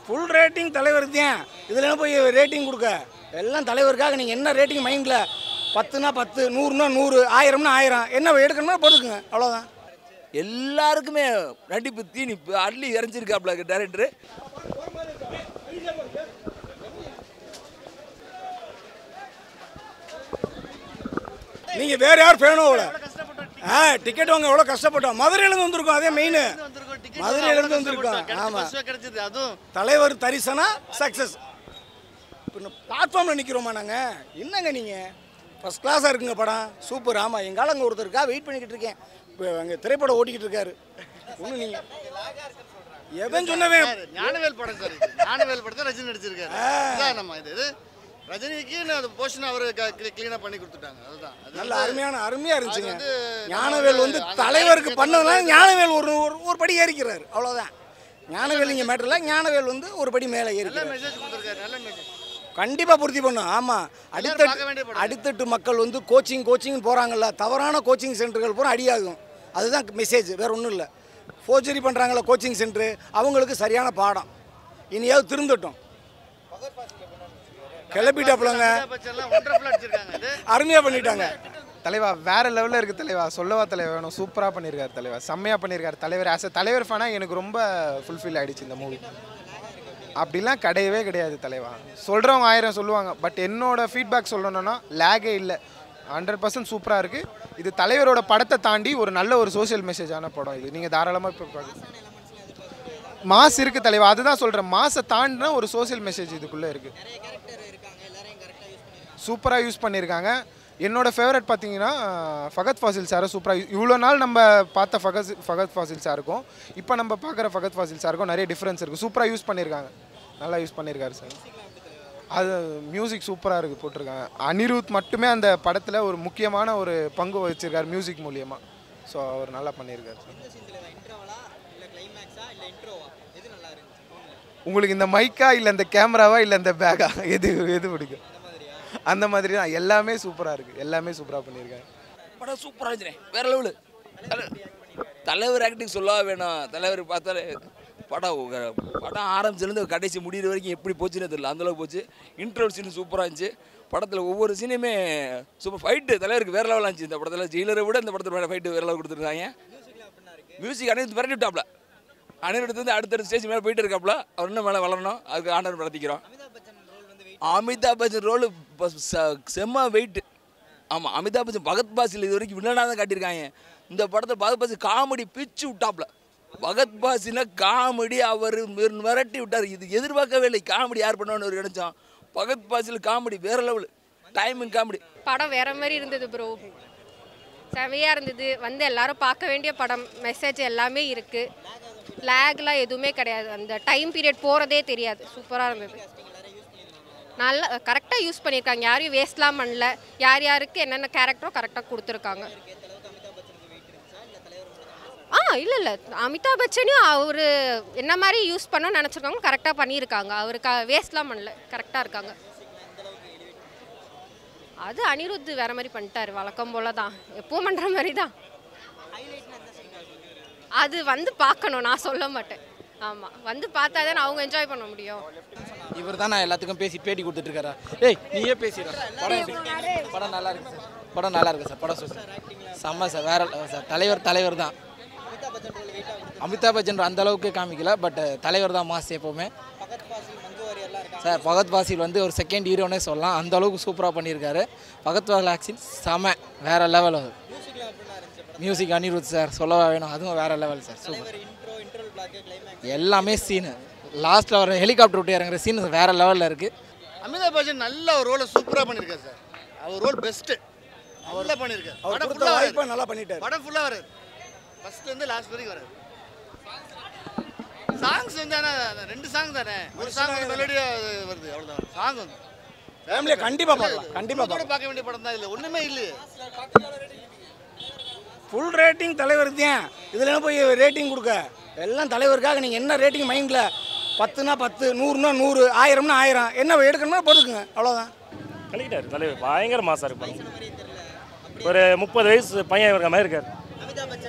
Full rating தலைவருக்கு தான் இதில் என்ன போய் ரேட்டிங் கொடுக்க எல்லாம் தலைவருக்காக நீங்கள் என்ன ரேட்டிங் மைண்டில் பத்துனா பத்து நூறுனா நூறு ஆயிரம்னா ஆயிரம் என்ன எடுக்கணும்னா போட்டுக்குங்க அவ்வளோதான் எல்லாருக்குமே நடிப்பு தீனிப்பு அள்ளி இறஞ்சிருக்காப்ல டேரக்டர் நீங்கள் வேறு யார் ஃபேனோ அவ்வளோ ஆ டிக்கெட் வாங்க எவ்வளோ கஷ்டப்பட்டோம் மதுரையிலேருந்து வந்திருக்கோம் அதே மெயின் மதுரையிலேருந்து வந்திருக்கோம் ஆமாம் கிடைச்சது அதுவும் தலைவர் தரிசனா சக்ஸஸ் இப்போ பிளாட்ஃபார்மில் நிற்கிறோமா நாங்கள் என்னங்க நீங்கள் ஃபஸ்ட் கிளாஸாக இருக்குங்க படம் சூப்பர் ஆமாம் எங்கள் ஆளுங்க ஒருத்தருக்கா வெயிட் பண்ணிக்கிட்டு இருக்கேன் இப்போ அங்கே திரைப்படம் ஓட்டிக்கிட்டு இருக்காரு ஒன்றும் நீங்கள் எவன் சொன்னவன் ஞானவேல் படம் சார் இது. ஞானவேல் படத்தை ரஜினி நடிச்சிருக்காரு இதான் நம்ம இது இது ரஜினிக்கு அந்த போர்ஷன் அவர் கிளீனா பண்ணி கொடுத்துட்டாங்க அதுதான் அது நல்ல வந்து- அருமையான அருமையாக இருந்துச்சுங்க அது வந்து ஞானவேல் வந்து அந்த தலைவருக்கு director பண்ணதுனால வந்து- ஞானவேல் ஒரு ஒரு ஒரு படி ஏறிக்கிறார் அவ்வளோதான் ஞானவேல் இங்கே மேட்டரில் ஞானவேல் வந்து ஒரு படி மேலே நல்ல ஏறிக்கிறார் மெசேஜ் கொடுத்துருக்காரு நல்ல மெசேஜ் கண்டிப்பாக பூர்த்தி பண்ணும் ஆமாம் பார்க்க வேண்டிய அடித்தட்டு படம். அடித்தட்டு மக்கள் வந்து கோச்சிங் கோச்சிங் போகிறாங்கல்ல தவறான கோச்சிங் சென்டர்கள் பூரா அடியாகும் அதுதான் மெசேஜ் வேற ஒன்றும் இல்லை ஃபோர்ஜரி பண்ணுறாங்களா கோச்சிங் சென்டரு அவங்களுக்கு சரியான பாடம் இனியாவது திருந்தட்டும் கிளப்பிட்டாப்புலங்க பட்சம்லாம் ஒன்றரை அடிச்சிருக்காங்க இது அருமையாக பண்ணிட்டாங்க தலைவா வேற லெவலில் இருக்கு தலைவா சொல்லவா தலைவா வேணும் சூப்பராக பண்ணியிருக்காரு தலைவா செம்மையாக பண்ணியிருக்காரு தலைவர் ஆஸ் அ தலைவர் ஃபேனாக எனக்கு ரொம்ப ஃபுல்ஃபில் ஆயிடுச்சு இந்த மூவி அப்படிலாம் கிடையவே கிடையாது தலைவா சொல்கிறவங்க ஆயிரம் சொல்லுவாங்க பட் என்னோட ஃபீட்பேக் சொல்லணும்னா லேகே இல்லை ஹண்ட்ரட் பர்சன்ட் சூப்பராக இருக்குது இது தலைவரோட படத்தை தாண்டி ஒரு நல்ல ஒரு சோஷியல் மெசேஜான படம் இது நீங்கள் தாராளமாக இப்போ பார்க்க மாஸ் இருக்குது தலைவா அதுதான் சொல்கிறேன் மாஸை தாண்டினா ஒரு சோஷியல் மெசேஜ் இதுக்குள்ளே இருக்குது சூப்பராக யூஸ் பண்ணியிருக்காங்க என்னோட ஃபேவரட் பார்த்தீங்கன்னா ஃபகத் ஃபாசில் சாரை சூப்பராக இவ்வளோ நாள் நம்ம பார்த்த ஃபகத் ஃபகத் ஃபாசில் சாருக்கும் இப்போ நம்ம பார்க்குற ஃபகத் ஃபாசில் சாருக்கும் நிறைய டிஃப்ரென்ஸ் இருக்குது சூப்பராக யூஸ் பண்ணியிருக்காங்க நல்லா யூஸ் பண்ணியிருக்காரு சார் அது மியூசிக் சூப்பராக இருக்குது போட்டிருக்காங்க அனிருத் மட்டுமே அந்த படத்தில் ஒரு முக்கியமான ஒரு பங்கு வச்சிருக்காரு மியூசிக் மூலியமாக ஸோ அவர் நல்லா பண்ணியிருக்காரு சார் உங்களுக்கு இந்த மைக்கா இல்லை இந்த கேமராவா இல்லை இந்த பேக்கா எது எது பிடிக்கும் அந்த மாதிரி தான் எல்லாமே சூப்பராக இருக்குது எல்லாமே சூப்பராக பண்ணியிருக்காங்க படம் சூப்பராக இருந்துச்சு வேற லெவலு தலைவர் ஆக்டிங் சொல்லவா வேணும் தலைவர் பார்த்தாலே படம் உங்க- படம் ஆரம்பிச்சிலேருந்து கடைசி முடியிற வரைக்கும் எப்படி போச்சுன்னு தெரியல அந்தளவுக்கு போச்சு இன்டர்வல் சீன் சூப்பராக இருந்துச்சு படத்தில் ஒவ்வொரு சீனுமே சூப்பர் ஃபைட்டு தலைவருக்கு வேற லெவலாக இருந்துச்சு இந்த படத்தில் ஜெயிலரை விட இந்த படத்தில் ஃபைட்டு வேற லெவல் கொடுத்துருக்காங்க மியூசிக் அனைத்து விரட்டி விட்டாப்ல அனிருத் வந்து அடுத்தடுத்த ஸ்டேஜ் மேலே போயிட்டு இருக்காப்ல அவர் இன்னும் மேலே வளரணும் அதுக்கு ஆண்டர் நடத்திக்கிறோம் அமிதாப் பச்சன் ரோலு செம்ம வெயிட் ஆமாம் அமிதாப் பச்சன் பகத் பாசில் இது வரைக்கும் வில்லனாக தான் காட்டியிருக்காங்க இந்த படத்தை பகத் பாசி காமெடி பிச்சு விட்டாப்ல பகத் பாசினா காமெடி அவர் மிர- மிரட்டி விட்டார் இது எதிர்பார்க்கவே இல்லை காமெடி யார் பண்ணுவான்னு ஒரு நினச்சோம் பகத் பாசில் காமெடி வேற லெவல் டைமிங் காமெடி படம் வேற மாதிரி இருந்தது ப்ரோ செமையாக இருந்தது வந்து எல்லாரும் பார்க்க வேண்டிய படம் மெசேஜ் எல்லாமே இருக்குது லேக்லாம் எதுவுமே கிடையாது அந்த டைம் பீரியட் போகிறதே தெரியாது சூப்பராக இருந்தது நல்லா கரெக்டாக யூஸ் பண்ணியிருக்காங்க யாரையும் வேஸ்ட்லாம் பண்ணல யார் யாருக்கு என்னென்ன கேரக்டரோ கரெக்டாக கொடுத்துருக்காங்க ஆ இல்லை இல்லை அமிதாப் பச்சனையும் அவர் என்ன மாதிரி யூஸ் பண்ணணும்னு நினச்சிருக்காங்க கரெக்டாக பண்ணியிருக்காங்க அவருக்கு வேஸ்ட்லாம் பண்ணல கரெக்டாக இருக்காங்க அது அனிருத் வேற மாதிரி பண்ணிட்டாரு வழக்கம் போல தான் எப்பவும் பண்ணுற மாதிரி தான் அது வந்து பார்க்கணும் நான் சொல்ல மாட்டேன் ஆமாம் வந்து பார்த்தா தான் அவங்க என்ஜாய் பண்ண முடியும் இவர் தான் நான் எல்லாத்துக்கும் பேசி பேட்டி கொடுத்துட்டு இருக்காரா ஏய் நீயே பேசிடுற படம் எப்படி? படம் நல்லா இருக்கு சார் படம் நல்லா இருக்கு சார் படம் சூப்பர் செம்ம சார் வேற level சார் தலைவர் தலைவர் தான் அமிதாப் பச்சன் அந்த அளவுக்கு காமிக்கல பட் தலைவர் தான் மாஸ் எப்போவுமே சார் பகத் பாசில் வந்து ஒரு செகண்ட் ஹீரோனே சொல்லலாம் அந்த அளவுக்கு சூப்பராக பண்ணியிருக்காரு பகத் பாசில் ஆக்ஷன் செம வேற லெவல் அது மியூசிக் அனிருத் சார் சொல்லவா வேணும் அதுவும் வேற லெவல் சார் சூப்பர் எல்லாமே சீனு லாஸ்ட்டில் அவர் ஹெலிகாப்டர் விட்டு இறங்குற சீன் வேற லெவலில் இருக்குது அமிதாப் பச்சன் நல்ல ஒரு ரோலை சூப்பராக பண்ணியிருக்காரு சார் அவர் ரோல் பெஸ்ட்டு நல்லா பண்ணியிருக்காரு அவர் படம் கொடுத்த ஃபுல்லாக வாய்ப்பை வராது நல்லா பண்ணிட்டாரு படம் ஃபுல்லாக வராது ஃபர்ஸ்ட்லேருந்து லாஸ்ட் வரைக்கும் வராது சாங்ஸ் வந்து ஆனால் ரெண்டு சாங் தானே ஒரு சாங் வந்து மெலடியாக வருது அவ்வளோதான் சாங் வந்து ஃபேமிலியை கண்டிப்பாக பார்க்கலாம் கண்டிப்பாக குடும்பத்தோட பார்க்க வேண்டிய படம் தான் இல்லை ஒன்றுமே இல்லையே ஃபுல் ரேட்டிங் தலைவருக்கு தான் இதில் என்ன போய் ரேட்டிங் கொடுக்க எல்லாம் தலைவருக்காக நீங்கள் என்ன ரேட்டிங் மைண்டில் பத்துனா பத்து நூறுனா நூறு ஆயிரம்னா ஆயிரம் என்ன எடுக்கணுமோ போட்டுக்குங்க அவ்வளோதான் கலக்கிட்டார் தலைவர் பயங்கர மாசா இருப்பாங்க ஒரு முப்பது வயசு பையன் இருக்க மாதிரி இருக்கார்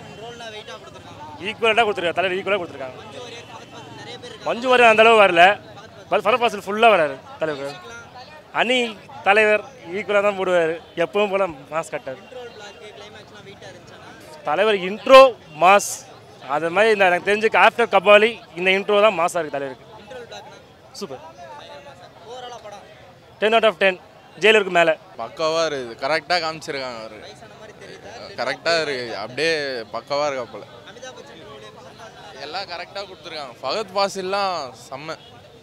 ஈக்குவலாக கொடுத்துருக்காங்க தலைவர் ஈக்குவலாக கொடுத்துருக்காங்க மஞ்சு வாரியர் அந்த அளவு வரல ஃபரக் ஃபாசில் ஃபுல்லாக வராரு தலைவர் அணி தலைவர் ஈக்குவலாக தான் போடுவார் எப்பவும் போல மாஸ் கட்டார் தலைவர் இன்ட்ரோ மாஸ் அது மாதிரி இந்த எனக்கு தெரிஞ்சு ஆஃப்டர் கபாலி இந்த இன்ட்ரோ தான் மாஸாக இருக்குது தலைவருக்கு super ten out of ten ஜெயிலருக்கு மேலே பக்காவாக இருக்குது கரெக்டாக காமிச்சிருக்காங்க அவர் கரெக்டாக இருக்கு அப்படியே பக்காவாக இருக்கா போல எல்லாம் கரெக்டாக கொடுத்துருக்காங்க ஃபகத் ஃபாசில்லாம் செம்ம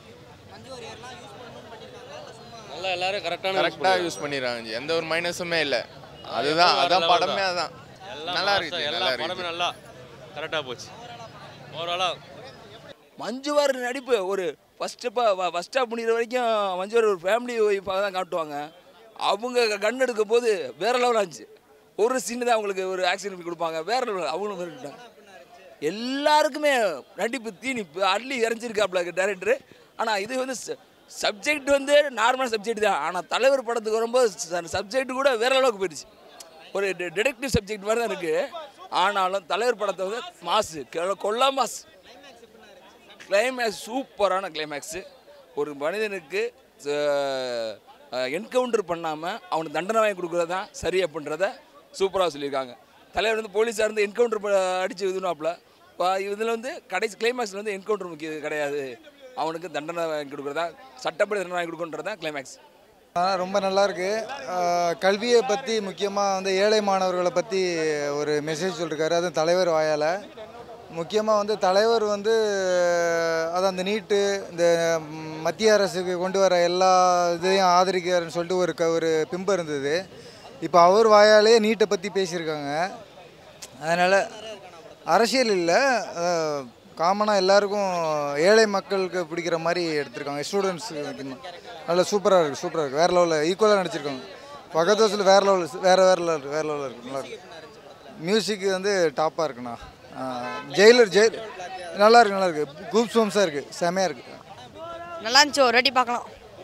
நல்லா எல்லாரும் கரெக்டான கரெக்டாக யூஸ் பண்ணிடுறாங்க எந்த ஒரு மைனஸுமே இல்லை அதுதான் அதான் படமே அதான் நல்லா இருக்குது எல்லா நல்லா படமே இருக்குது நல்லா கரெக்டாக போச்சு ஓவராலாக மஞ்சு வாரியர் நடிப்பு ஒரு ஃபஸ்ட்டு ஃபஸ்ட் ஸ்டாப் முடிகிற வரைக்கும் மஞ்சு வாரியர் ஒரு ஃபேமிலி ஒய்ஃபாக தான் காட்டுவாங்க அவங்க கண் எடுக்க போது வேற லெவல் ஆச்சு ஒரு சீன் தான் அவங்களுக்கு ஒரு ஆக்சிடென்ட் கொடுப்பாங்க வேற லெவல் அவங்களும் இருக்கிட்டாங்க எல்லாருக்குமே நடிப்பு தீனிப்பு அள்ளி இறஞ்சிருக்காப்ல டேரக்டர் ஆனால் இது வந்து சப்ஜெக்ட் வந்து நார்மல் சப்ஜெக்ட் தான் ஆனால் தலைவர் படத்துக்கு வரும்போது சப்ஜெக்ட் கூட வேற அளவுக்கு போயிடுச்சு ஒரு டிடெக்டிவ் சப்ஜெக்ட் மாதிரி தான் இருக்குது ஆனாலும் தலைவர் படத்தை வந்து மாசு கெ- கொல்லா மாசு கிளைமேக்ஸ் சூப்பரான கிளைமேக்ஸு ஒரு மனிதனுக்கு என்கவுண்டர் பண்ணாமல் அவனுக்கு தண்டனை வாங்கி கொடுக்குறது தான் சரி அப்படின்றத சூப்பராக சொல்லியிருக்காங்க தலைவர் வந்து போலீஸாக இருந்து என்கவுண்டர் அடித்து இதுனாப்புல இதில் வந்து கடைசி கிளைமேக்ஸில் வந்து என்கவுண்டர் முக்கியம் கிடையாது அவனுக்கு தண்டனை வாங்கி கொடுக்குறதா சட்டப்படி தண்டனை வாங்கி கொடுக்குன்றது தான் கிளைமேக்ஸ் ரொம்ப நல்லா இருக்கு ஆஹ் கல்வியை பற்றி முக்கியமாக வந்து ஏழை மாணவர்களை பற்றி ஒரு மெசேஜ் சொல்லியிருக்காரு அதுவும் தலைவர் வாயால் முக்கியமாக வந்து தலைவர் வந்து அதான் அந்த நீட்டு இந்த ம், மத்திய அரசுக்கு கொண்டு வர எல்லா இதையும் ஆதரிக்கிறாருன்னு சொல்லிட்டு ஒரு க ஒரு பிம்பம் இருந்தது இப்போ அவர் வாயாலே நீட்டை பற்றி பேசியிருக்காங்க அதனால் அரசியல் இல்லை காமனாக எல்லாருக்கும் ஏழை மக்களுக்கு பிடிக்கிற மாதிரி எடுத்திருக்காங்க ஸ்டூடெண்ட்ஸ் நல்ல சூப்பராக இருக்குது சூப்பராக இருக்குது வேறு லெவலில் ஈக்குவலாக நடிச்சிருக்காங்க பக்கத்து வருஷத்தில் வேறு லெவல் வேறு வேறு லெவல் வேறு லெவலில் இருக்குது நல்லா இருக்கு மியூசிக் வந்து டாப்பாக இருக்குண்ணா ஜெயிலர் ஜெயில் நல்லா இருக்கு நல்லா இருக்கு கூப் சோம்ஸாக இருக்குது செமையாக இருக்குது நல்லா இருந்துச்சு ஒரு வாட்டி பார்க்கலாம்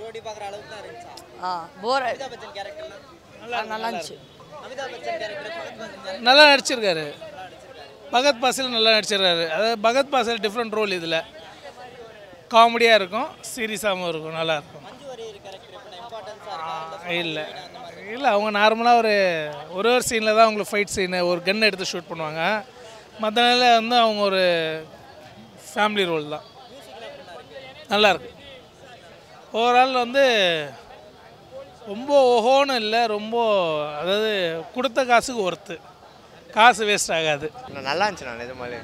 ஆ போர் நல்லா இருந்துச்சு நல்லா நடிச்சிருக்காரு பகத் பாசில் நல்லா நடிச்சிருக்காரு அதாவது பகத் பாசில் டிஃப்ரெண்ட் ரோல் இதில் காமெடியாக இருக்கும் சீரியஸாகவும் இருக்கும் நல்லா இருக்கும் இல்லை இல்லை அவங்க நார்மலாக ஒரு ஒரு ஒரு சீனில் தான் அவங்களுக்கு ஃபைட் சீனு ஒரு கன் எடுத்து ஷூட் பண்ணுவாங்க மற்ற நாளில் வந்து அவங்க ஒரு ஃபேமிலி ரோல் தான் நல்லா இருக்கு ஓவரால் வந்து ரொம்ப ஓஹோன்னு இல்லை ரொம்ப அதாவது கொடுத்த காசுக்கு ஒர்த்து காசு வேஸ்ட் ஆகாது நல்லா இருந்துச்சுண்ணா நிஜமாலே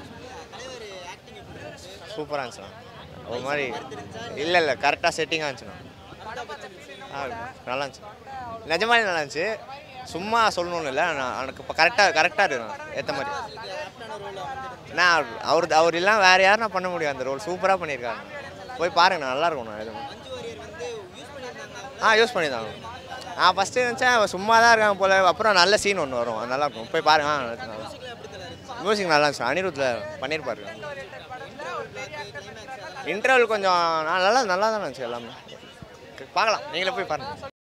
சூப்பராக இருந்துச்சுண்ணா ஒரு மாதிரி இல்லை இல்லை கரெக்டாக செட்டிங்காக இருந்துச்சுண்ணா ஆ நல்லா இருந்துச்சு நிஜமாலே நல்லா இருந்துச்சு சும்மா சொல்லணும்னு இல்லை நான் எனக்கு இப்போ கரெக்டாக கரெக்டாக இருக்கணும் ஏற்ற மாதிரி நான் அவர் அவர் இல்லாம வேறு யாரும் நான் பண்ண முடியும் அந்த ரோல் சூப்பராக பண்ணியிருக்காங்க போய் பாருங்கண்ணா நல்லா இருக்கும்ண்ணா எதுவும் ஆ யூஸ் பண்ணி தான் நான் ஃபஸ்ட்டு நினச்சேன் சும்மா தான் இருக்காங்க போல அப்புறம் நல்ல சீன் ஒன்று வரும் அது நல்லா இருக்கும் போய் பாருங்க ஆ நல்லா மியூசிக் நல்லா இருந்துச்சு அனிருத்தில் பண்ணியிருப்பாரு இன்டர்வல் கொஞ்சம் நல்லா நல்லா தான் இருந்துச்சு எல்லாமே பார்க்கலாம் நீங்களே போய் பாருங்கள்